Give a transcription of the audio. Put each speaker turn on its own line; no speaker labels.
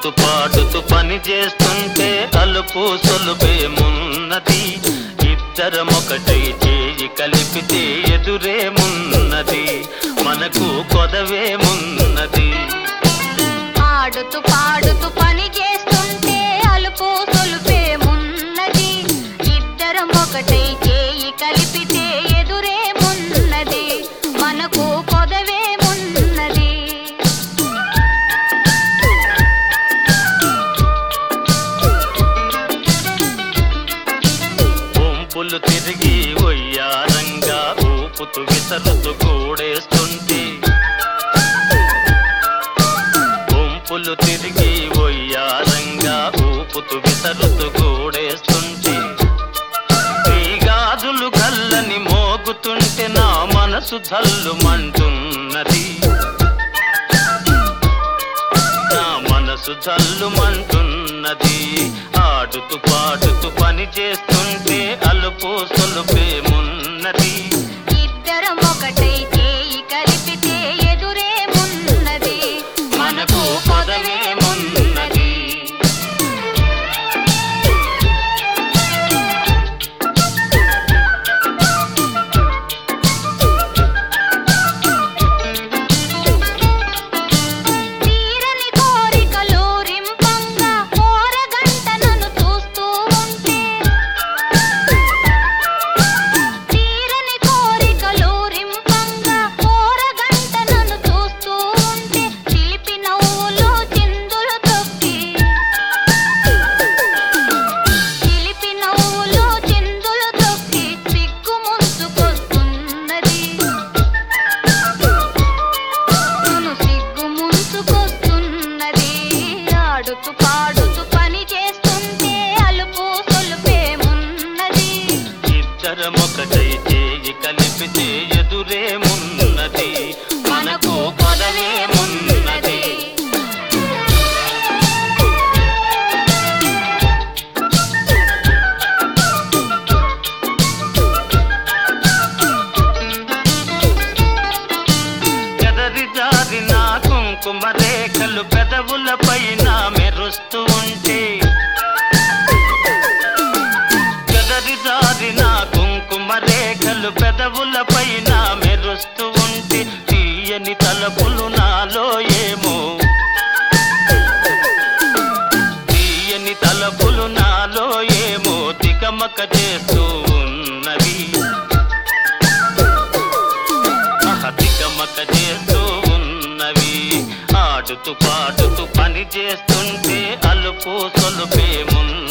ఆడుతూ పాడుతూ పని చేస్తుంటే అలుపు సొలుపేమున్నది ఇద్దరమొకటై చేయి కలిపితే ఎదురేమున్నది మనకు కొదవేమున్నది
ఆడుతూ పాడుతూ పని చేస్తుంటే అలుపు సొలుపేమున్నది ఇద్దరం ఒకటై చేయి కలిపితే ఎదురేమున్నది మనకు కొదవేమున్నది
గుంపులు తిరిగి ఒయ్యారంగా ఊపుతూ విసరుతూ కూడేస్తుంటే గుంపులు తిరిగి ఒయ్యారంగా ఊపుతూ విసరుతూ కూడేస్తుంటే ఈ గాజులు కల్లని మోగుతుంటే నా మనసు జల్లుమంటున్నది నా మనసు జల్లుమంటున్నది ఆడుతూ పాడుతూ పని చేస్తుంటే అలుపు సొలుపేమున్నది
ఇద్దరం ఒకటై చేయి కలిపితే ఎదురేమున్నది
మనకు పదవేమున్నది
తీరని కోరికలు రింపంగా కోరగంట నన్ను చూస్తూ ఉంటే తీరని కోరికలు రింపంగా కోరగంట నన్ను చూస్తూ ఉంటే చిలిపి నవ్వులు చిందులు తొక్కి చిలిపి నవ్వులు చిందులు తొక్కి సిగ్గు ముంచుకొస్తున్నది నన్ను సిగ్గు ముంచుకొస్తున్నది ఆడుతూ పాడుతూ పని చేస్తుంటే అలుపు సొలుపేమున్నది
ఇద్దరమొకటై చేయి కలిపితే ఎదురేమున్నది మనకు పదవేమున్నది ఎదరి జారిన కుంకుమ రేఖలు పెదవుల పైన మెరుస్తూ ఉంటే ఎదరి జారిన కుంకుమ రేఖలు పెదవుల పైన మెరుస్తూ ఉంటే తీయని తలపులు నాలో ఏమో తీయని తలపులు నాలో ఏమో తికమక చేస్తూ ఉన్నవి తికమక చేస్తూ ఉన్నవి ఆడుతూ పాడుతూ పని చేస్తుంటే అలుపు సొలుపేమున్నది